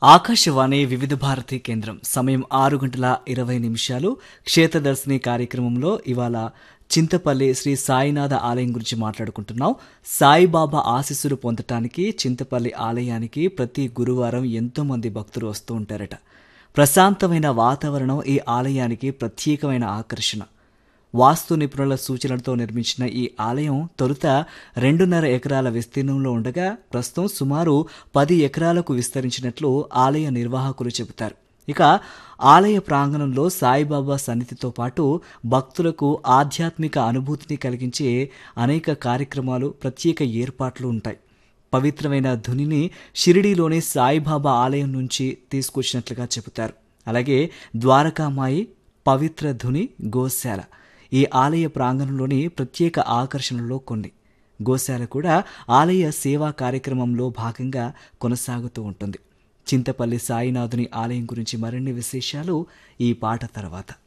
ఆకాశవాణి వివిధ భారతి కేంద్రం సమయం ఆరు గంటల ఇరవై నిమిషాలు క్షేత్రదర్శిని కార్యక్రమంలో ఇవాళ చింతపల్లి శ్రీ సాయినాథ ఆలయం గురించి మాట్లాడుకుంటున్నాం సాయిబాబా ఆశీస్సులు పొందటానికి చింతపల్లి ఆలయానికి ప్రతి గురువారం ఎంతో మంది భక్తులు వస్తూ ఉంటారట ప్రశాంతమైన వాతావరణం ఈ ఆలయానికి ప్రత్యేకమైన ఆకర్షణ వాస్తు నిపుణుల సూచనలతో నిర్మించిన ఈ ఆలయం తొలుత రెండున్నర ఎకరాల విస్తీర్ణంలో ఉండగా ప్రస్తుతం సుమారు పది ఎకరాలకు విస్తరించినట్లు ఆలయ నిర్వాహకులు చెబుతారు ఇక ఆలయ ప్రాంగణంలో సాయిబాబా సన్నిధితో పాటు భక్తులకు ఆధ్యాత్మిక అనుభూతిని కలిగించే అనేక కార్యక్రమాలు ప్రత్యేక ఏర్పాట్లు ఉంటాయి పవిత్రమైన ధునిని షిరిడీలోని సాయిబాబా ఆలయం నుంచి తీసుకొచ్చినట్లుగా చెబుతారు అలాగే ద్వారకామాయి పవిత్ర ధుని గోశాల ఈ ఆలయ ప్రాంగణంలోని ప్రత్యేక ఆకర్షణలో కొన్ని గోశాల కూడా ఆలయ సేవా కార్యక్రమంలో భాగంగా కొనసాగుతూ ఉంటుంది చింతపల్లి సాయినాథుని ఆలయం గురించి మరిన్ని విశేషాలు ఈ పాట తర్వాత